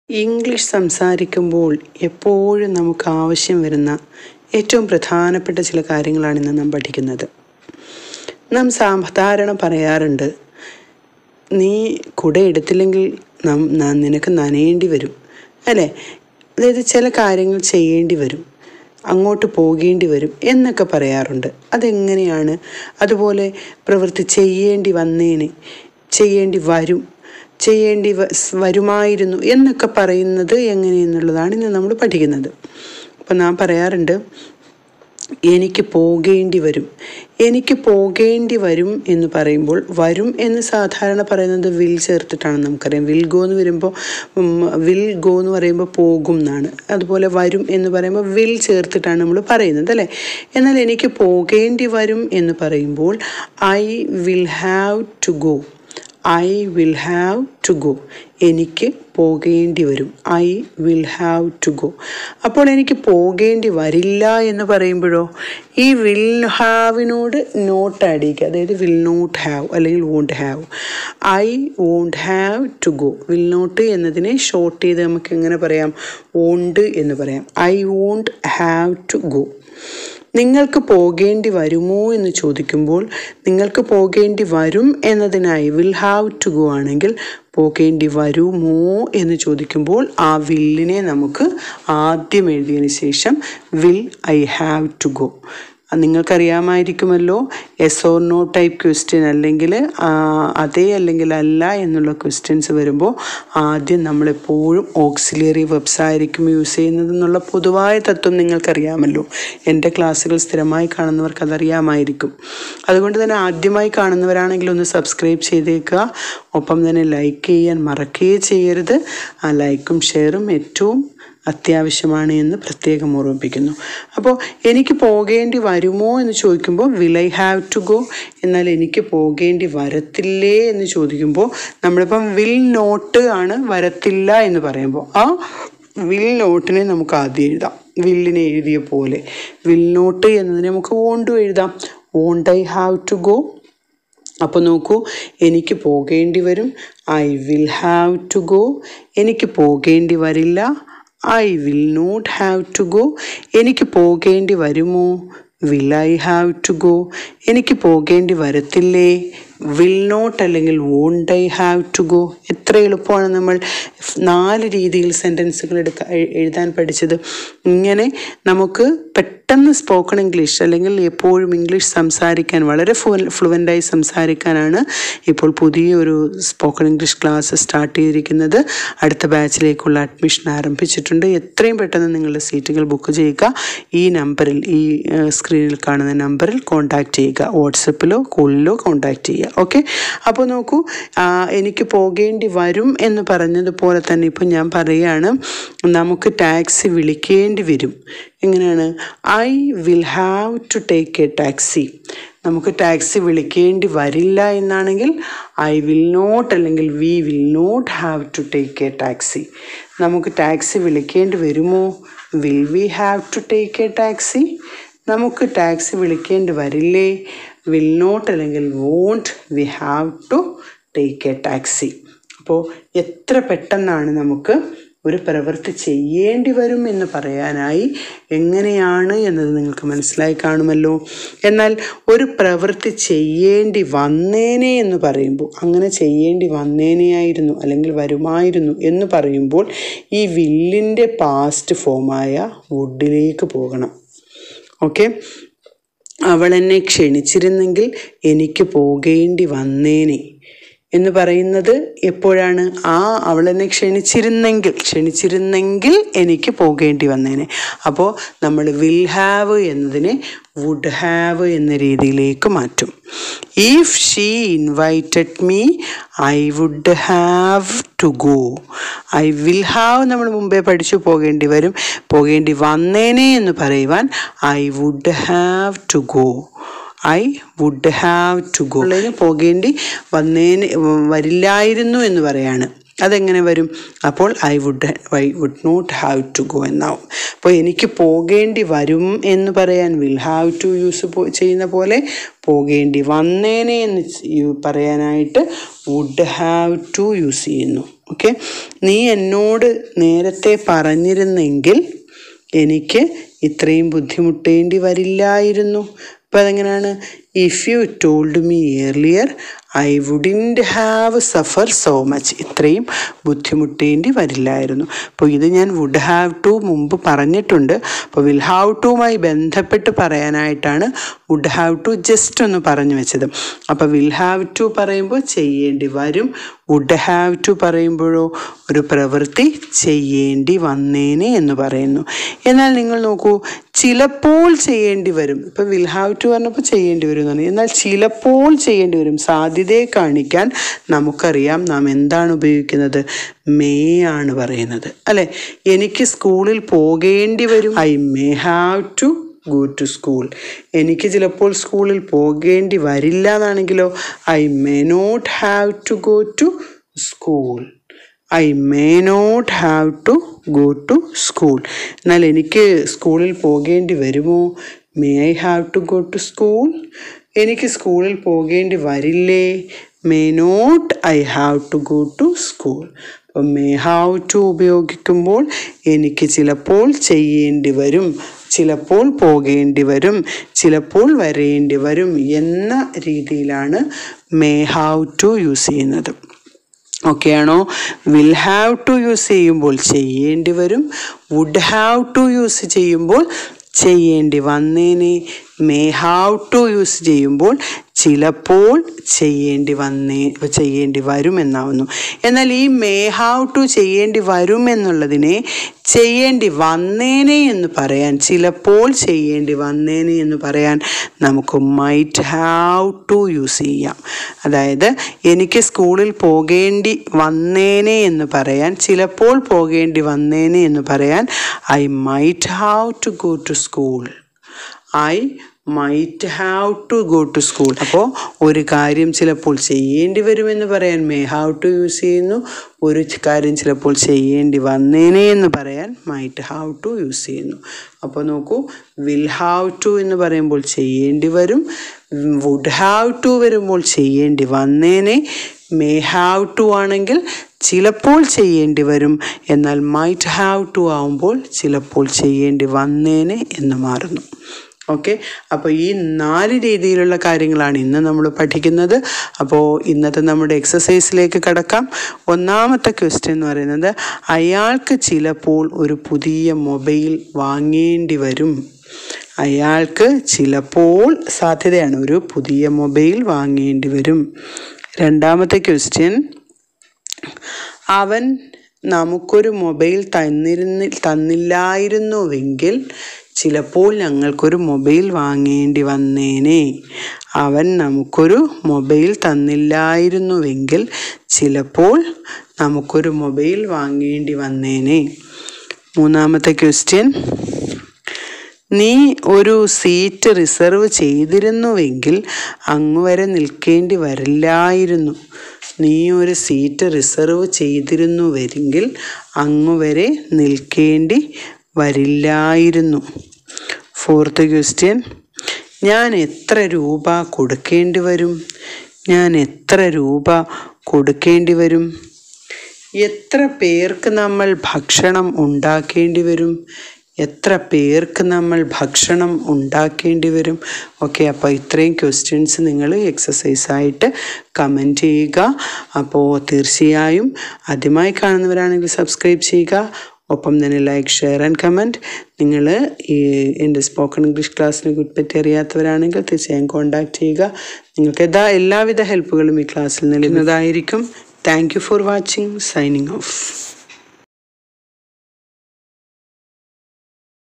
English സംസാരിക്കുമ്പോൾ എപ്പോഴും നമുക്ക് ആവശ്യം വരുന്ന ഏറ്റവും പ്രധാനപ്പെട്ട ചില കാര്യങ്ങളാണ് ഇന്ന് നാം പഠിക്കുന്നത് നാം സാധാരണ പറയാറുണ്ട് നീ കുട എടുത്തില്ലെങ്കിൽ നം ന- നിനക്ക് നനയേണ്ടി വരും അല്ലേ അതായത് ചില കാര്യങ്ങൾ ചെയ്യേണ്ടി വരും അങ്ങോട്ട് പോകേണ്ടി വരും എന്നൊക്കെ പറയാറുണ്ട് അതെങ്ങനെയാണ് അതുപോലെ പ്രവൃത്തി ചെയ്യേണ്ടി വന്നേനെ ചെയ്യേണ്ടി വരും ചെയ്യേണ്ടി വ- സ് വരുമായിരുന്നു എന്നൊക്കെ പറയുന്നത് എങ്ങനെയെന്നുള്ളതാണ് ഇന്ന് നമ്മൾ പഠിക്കുന്നത് അപ്പം നാം പറയാറുണ്ട് എനിക്ക് പോകേണ്ടി വരും എനിക്ക് പോകേണ്ടി വരും എന്ന് പറയുമ്പോൾ വരും എന്ന് സാധാരണ പറയുന്നത് വിൽ ചേർത്തിട്ടാണ് നമുക്കറിയാം വിൽ ഗോ എന്ന് വരുമ്പോൾ വിൽ ഗോ എന്ന് പറയുമ്പോൾ പോകും എന്നാണ് അതുപോലെ വരും എന്ന് പറയുമ്പോൾ വിൽ ചേർത്തിട്ടാണ് നമ്മൾ പറയുന്നത് അല്ലേ എന്നാൽ എനിക്ക് പോകേണ്ടി വരും എന്ന് പറയുമ്പോൾ I will have to go I will have to go എനിക്ക് പോകേണ്ടി വരും I will have to go അപ്പോൾ എനിക്ക് പോകേണ്ടി വരില്ല എന്ന് പറയുമ്പോഴോ ഈ വിൽ ഹാവിനോട് നോട്ട് അടിക്കുക അതായത് വിൽ നോട്ട് ഹാവ് അല്ലെങ്കിൽ won't have I won't have to go will not എന്നതിനെ ഷോർട്ട് ചെയ്ത് നമുക്ക് എങ്ങനെ പറയാം വോണ്ട് എന്ന് പറയാം I won't have to go നിങ്ങൾക്ക് പോകേണ്ടി വരുമോ എന്ന് ചോദിക്കുമ്പോൾ നിങ്ങൾക്ക് പോകേണ്ടി വരും എന്നതിനായി വിൽ ഹാവ് ടു ഗോ ആണെങ്കിൽ പോകേണ്ടി വരുമോ എന്ന് ചോദിക്കുമ്പോൾ ആ വില്ലിനെ നമുക്ക് ആദ്യം എഴുതിയതിന് ശേഷം will I have to go നിങ്ങൾക്കറിയാമായിരിക്കുമല്ലോ yes or no type question അല്ലെങ്കിൽ ആ, അതെ അല്ലെങ്കിൽ അല്ല എന്നുള്ള ക്വസ്റ്റ്യൻസ് വരുമ്പോൾ ആദ്യം നമ്മളെപ്പോഴും ഓക്സിലിയറി വെബ്സ് ആയിരിക്കും യൂസ് ചെയ്യുന്നത് എന്നുള്ള പൊതുവായ തത്വം നിങ്ങൾക്കറിയാമല്ലോ എൻ്റെ ക്ലാസ്സുകൾ സ്ഥിരമായി കാണുന്നവർക്ക് അതറിയാമായിരിക്കും അതുകൊണ്ട് തന്നെ ആദ്യമായി കാണുന്നവരാണെങ്കിൽ ഒന്ന് സബ്സ്ക്രൈബ് ചെയ്തേക്കുക ഒപ്പം തന്നെ ലൈക്ക് ചെയ്യാൻ മറക്കുകയേ ചെയ്യരുത് ആ ലൈക്കും ഷെയറും ഏറ്റവും അത്യാവശ്യമാണ് എന്ന് പ്രത്യേകം ഓർമ്മിപ്പിക്കുന്നു അപ്പോൾ എനിക്ക് പോകേണ്ടി വരുമോ എന്ന് ചോദിക്കുമ്പോൾ will I have to go എന്നാൽ എനിക്ക് പോകേണ്ടി വരത്തില്ലേ എന്ന് ചോദിക്കുമ്പോൾ നമ്മളിപ്പം വിൽ നോട്ട് ആണ് വരത്തില്ല എന്ന് പറയുമ്പോൾ ആ വിൽ നോട്ടിനെ നമുക്ക് ആദ്യം എഴുതാം വില്ലിനെ എഴുതിയ പോലെ വിൽ നോട്ട് എന്നതിനെ നമുക്ക് വോണ്ടും എഴുതാം won't I have to go അപ്പോൾ നോക്കൂ എനിക്ക് പോകേണ്ടി വരും I will have to go എനിക്ക് പോകേണ്ടി വരില്ല I will not have to go എനിക്ക് പോകേണ്ടി വരുമോ will I have to go എനിക്ക് പോകേണ്ടി വരത്തില്ലേ വിൽ നോട്ട് അല്ലെങ്കിൽ won't I have to go എത്ര എളുപ്പമാണ് നമ്മൾ നാല് രീതിയിൽ സെൻറ്റൻസുകൾ എടുക്ക എ- എഴുതാൻ പഠിച്ചത് ഇങ്ങനെ നമുക്ക് പെട്ടെന്ന് സ്പോക്കൺ ഇംഗ്ലീഷ് അല്ലെങ്കിൽ എപ്പോഴും ഇംഗ്ലീഷ് സംസാരിക്കാൻ വളരെ ഫ്ലുവൻ്റായി സംസാരിക്കാനാണ് ഇപ്പോൾ പുതിയൊരു സ്പോക്കൺ ഇംഗ്ലീഷ് ക്ലാസ് സ്റ്റാർട്ട് ചെയ്തിരിക്കുന്നത് അടുത്ത ബാച്ചിലേക്കുള്ള അഡ്മിഷൻ ആരംഭിച്ചിട്ടുണ്ട് എത്രയും പെട്ടെന്ന് നിങ്ങളുടെ സീറ്റുകൾ ബുക്ക് ചെയ്യുക ഈ നമ്പറിൽ ഈ ഏഹ്, സ്ക്രീനിൽ കാണുന്ന നമ്പറിൽ കോൺടാക്റ്റ് ചെയ്യുക വാട്സപ്പിലോ കോളിലോ കോൺടാക്റ്റ് ചെയ്യുക ഓക്കെ അപ്പോൾ നോക്കൂ ആ, എനിക്ക് പോകേണ്ടി വരും എന്ന് പറഞ്ഞതുപോലെ തന്നെ ഇപ്പം ഞാൻ പറയുകയാണ് നമുക്ക് ടാക്സി വിളിക്കേണ്ടി വരും എങ്ങനെയാണ് I will have to take a taxi നമുക്ക് ടാക്സി വിളിക്കേണ്ടി വരില്ല എന്നാണെങ്കിൽ ഐ വിൽ നോട്ട് അല്ലെങ്കിൽ we will not have to take a taxi നമുക്ക് ടാക്സി വിളിക്കേണ്ടി വരുമോ will we have to take a taxi നമുക്ക് ടാക്സി വിളിക്കേണ്ടി വരില്ലേ വിൽ നോട്ട് അല്ലെങ്കിൽ won't we have to take a taxi അപ്പോൾ എത്ര പെട്ടെന്നാണ് നമുക്ക് ഒരു പ്രവൃത്തി ചെയ്യേണ്ടി വരും എന്ന് പറയാനായി എങ്ങനെയാണ് എന്നത് നിങ്ങൾക്ക് മനസ്സിലായി കാണുമല്ലോ എന്നാൽ ഒരു പ്രവൃത്തി ചെയ്യേണ്ടി വന്നേനെ എന്ന് പറയുമ്പോൾ അങ്ങനെ ചെയ്യേണ്ടി വന്നേനെയായിരുന്നു അല്ലെങ്കിൽ വരുമായിരുന്നു എന്ന് പറയുമ്പോൾ ഈ വില്ലിൻ്റെ പാസ്റ്റ് ഫോമായ വുഡിലേക്ക് പോകണം ഓക്കെ അവൾ എന്നെ ക്ഷണിച്ചിരുന്നെങ്കിൽ എനിക്ക് പോകേണ്ടി വന്നേനെ എന്ന് പറയുന്നത് എപ്പോഴാണ് ആ അവൾ എന്നെ ക്ഷണിച്ചിരുന്നെങ്കിൽ ക്ഷണിച്ചിരുന്നെങ്കിൽ എനിക്ക് പോകേണ്ടി വന്നേനെ അപ്പോൾ നമ്മൾ വിൽ ഹാവ് എന്നതിനെ വുഡ് ഹാവ് എന്ന രീതിയിലേക്ക് മാറ്റും if she invited me I would have to go I will have നമ്മൾ മുമ്പേ പഠിച്ചു പോകേണ്ടി വരും പോകേണ്ടി വന്നേനെ എന്ന് പറയുവാൻ I would have to go I would have to go പോകേണ്ടി വന്നേന് വരില്ലായിരുന്നു എന്ന് പറയാണ് അതെങ്ങനെ വരും അപ്പോൾ I would I would not have to go എന്നാവും അപ്പോൾ എനിക്ക് പോകേണ്ടി വരും എന്ന് പറയാൻ വിൽ ഹാവ് ടു യൂസ് ചെയ്യുന്ന പോലെ പോകേണ്ടി വന്നേനെ എന്ന് യു- പറയാനായിട്ട് വുഡ് ഹാവ് ടു യൂസ് ചെയ്യുന്നു ഓക്കെ നീ എന്നോട് നേരത്തെ പറഞ്ഞിരുന്നെങ്കിൽ എനിക്ക് ഇത്രയും ബുദ്ധിമുട്ടേണ്ടി വരില്ലായിരുന്നു അപ്പം അതെങ്ങനെയാണ് if you told me earlier I wouldn't have suffer so much ഇത്രയും ബുദ്ധിമുട്ടേണ്ടി വരില്ലായിരുന്നു അപ്പോൾ ഇത് ഞാൻ വുഡ് ഹാവ് ടു മുമ്പ് പറഞ്ഞിട്ടുണ്ട് അപ്പോൾ വിൽ ഹാവ് ടുമായി ബന്ധപ്പെട്ട് പറയാനായിട്ടാണ് വുഡ് ഹാവ് ടു ജസ്റ്റ് ഒന്ന് പറഞ്ഞു വെച്ചത് അപ്പോൾ വിൽ ഹാവ് ടു പറയുമ്പോൾ ചെയ്യേണ്ടി വരും വുഡ് ഹാവ് ടു പറയുമ്പോഴോ ഒരു പ്രവൃത്തി ചെയ്യേണ്ടി വന്നേനെ എന്ന് പറയുന്നു എന്നാൽ നിങ്ങൾ നോക്കൂ ചിലപ്പോൾ ചെയ്യേണ്ടി വരും ഇപ്പം വിൽ ഹാവ് ടു പറഞ്ഞപ്പോൾ ചെയ്യേണ്ടി വരും എന്ന് പറഞ്ഞു എന്നാൽ ചിലപ്പോൾ ചെയ്യേണ്ടി വരും സാധ്യതയെ കാണിക്കാൻ നമുക്കറിയാം നാം എന്താണ് ഉപയോഗിക്കുന്നത് മേ ആണ് പറയുന്നത് അല്ലെ എനിക്ക് സ്കൂളിൽ പോകേണ്ടി വരും I may have to go to school എനിക്ക് ചിലപ്പോൾ സ്കൂളിൽ പോകേണ്ടി വരില്ല എന്നാണെങ്കിലോ I may not have to go to school I may not have to go to school എന്നാൽ എനിക്ക് സ്കൂളിൽ പോകേണ്ടി വരുമോ may I have to go to school എനിക്ക് സ്കൂളിൽ പോകേണ്ടി വരില്ലേ may not I have to go to school അപ്പം മേ ഹാവ് ടു ഉപയോഗിക്കുമ്പോൾ എനിക്ക് ചിലപ്പോൾ ചെയ്യേണ്ടി വരും ചിലപ്പോൾ പോകേണ്ടി വരും ചിലപ്പോൾ വരേണ്ടി വരും എന്ന രീതിയിലാണ് മേ ഹാവ് ടു യൂസ് ചെയ്യുന്നത് ഓക്കെ ആണോ വിൽ ഹാവ് ടു യൂസ് ചെയ്യുമ്പോൾ ചെയ്യേണ്ടി വരും വുഡ് ഹാവ് ടു യൂസ് ചെയ്യുമ്പോൾ ചെയ്യേണ്ടി വന്നേനെ മേ ഹാവ് ടു യൂസ് ചെയ്യുമ്പോൾ ചിലപ്പോൾ ചെയ്യേണ്ടി വന്നേ ചെയ്യേണ്ടി വരുമെന്നാവുന്നു എന്നാൽ ഈ മേ ഹാവ് ടു ചെയ്യേണ്ടി വരുമെന്നുള്ളതിനെ ചെയ്യേണ്ടി വന്നേനെ എന്ന് പറയാൻ ചിലപ്പോൾ ചെയ്യേണ്ടി വന്നേനെ എന്ന് പറയാൻ നമുക്ക് മൈറ്റ് ഹാവ് ടു യൂസ് ചെയ്യാം അതായത് എനിക്ക് സ്കൂളിൽ പോകേണ്ടി വന്നേനെ എന്ന് പറയാൻ ചിലപ്പോൾ പോകേണ്ടി വന്നേനെ എന്ന് പറയാൻ I might have to go to school I might have to go to school അപ്പോൾ ഒരു കാര്യം ചിലപ്പോൾ ചെയ്യേണ്ടി വരുമെന്ന് പറയാൻ മേ ഹാവ് ടു യൂസ് ചെയ്യുന്നു ഒരു കാര്യം ചിലപ്പോൾ ചെയ്യേണ്ടി വന്നേനെ എന്ന് പറയാൻ മൈറ്റ് ഹാവ് ടു യൂസ് ചെയ്യുന്നു അപ്പോൾ നോക്കൂ വിൽ ഹാവ് ടു എന്ന് പറയുമ്പോൾ ചെയ്യേണ്ടി വരും വുഡ് ഹാവ് ടു വരുമ്പോൾ ചെയ്യേണ്ടി വന്നേനെ മേ ഹാവ് ടു ആണെങ്കിൽ ചിലപ്പോൾ ചെയ്യേണ്ടി വരും എന്നാൽ മൈറ്റ് ഹാവ് ടു ആവുമ്പോൾ ചിലപ്പോൾ ചെയ്യേണ്ടി വന്നേനെ എന്ന് മാറുന്നു ഓക്കെ അപ്പോൾ ഈ നാല് രീതിയിലുള്ള കാര്യങ്ങളാണ് ഇന്ന് നമ്മൾ പഠിക്കുന്നത് അപ്പോൾ ഇന്നത്തെ നമ്മുടെ എക്സസൈസിലേക്ക് കടക്കാം ഒന്നാമത്തെ ക്വസ്റ്റ്യൻ എന്ന് പറയുന്നത് അയാൾക്ക് ചിലപ്പോൾ ഒരു പുതിയ മൊബൈൽ വാങ്ങേണ്ടി വരും അയാൾക്ക് ചിലപ്പോൾ സാധ്യതയാണ് ഒരു പുതിയ മൊബൈൽ വാങ്ങേണ്ടി വരും രണ്ടാമത്തെ ക്വസ്റ്റ്യൻ അവൻ നമുക്കൊരു മൊബൈൽ തന്നിരുന്നി തന്നില്ലായിരുന്നുവെങ്കിൽ ചിലപ്പോൾ ഞങ്ങൾക്കൊരു മൊബൈൽ വാങ്ങേണ്ടി വന്നേനെ അവൻ നമുക്കൊരു മൊബൈൽ തന്നില്ലായിരുന്നുവെങ്കിൽ ചിലപ്പോൾ നമുക്കൊരു മൊബൈൽ വാങ്ങേണ്ടി വന്നേനെ മൂന്നാമത്തെ ക്വസ്റ്റ്യൻ നീ ഒരു സീറ്റ് റിസർവ് ചെയ്തിരുന്നുവെങ്കിൽ അങ്ങ് വരെ നിൽക്കേണ്ടി വരില്ലായിരുന്നു നീ ഒരു സീറ്റ് റിസർവ് ചെയ്തിരുന്നുവെങ്കിൽ അങ്ങ് വരെ നിൽക്കേണ്ടി വരില്ലായിരുന്നു ഫോർത്ത് ക്വസ്റ്റ്യൻ ഞാൻ എത്ര രൂപ കൊടുക്കേണ്ടി വരും ഞാൻ എത്ര രൂപ കൊടുക്കേണ്ടി വരും എത്ര പേർക്ക് നമ്മൾ ഭക്ഷണം ഉണ്ടാക്കേണ്ടി വരും എത്ര പേർക്ക് നമ്മൾ ഭക്ഷണം ഉണ്ടാക്കേണ്ടി വരും ഓക്കെ അപ്പോൾ ഇത്രയും ക്വസ്റ്റ്യൻസ് നിങ്ങൾ എക്സസൈസായിട്ട് കമൻറ്റ് ചെയ്യുക അപ്പോൾ തീർച്ചയായും ആദ്യമായി കാണുന്നവരാണെങ്കിൽ സബ്സ്ക്രൈബ് ചെയ്യുക ഒപ്പം തന്നെ ലൈക്ക് ഷെയർ ആൻഡ് കമൻറ്റ് നിങ്ങൾ ഈ എൻ്റെ സ്പോക്കൺ ഇംഗ്ലീഷ് ക്ലാസ്സിനെ പറ്റി അറിയാത്തവരാണെങ്കിൽ തീർച്ചയായും കോൺടാക്റ്റ് ചെയ്യുക നിങ്ങൾക്ക് എല്ലാ എല്ലാവിധ ഹെൽപ്പുകളും ഈ ക്ലാസ്സിൽ നൽകുന്നതായിരിക്കും thank you for watching signing of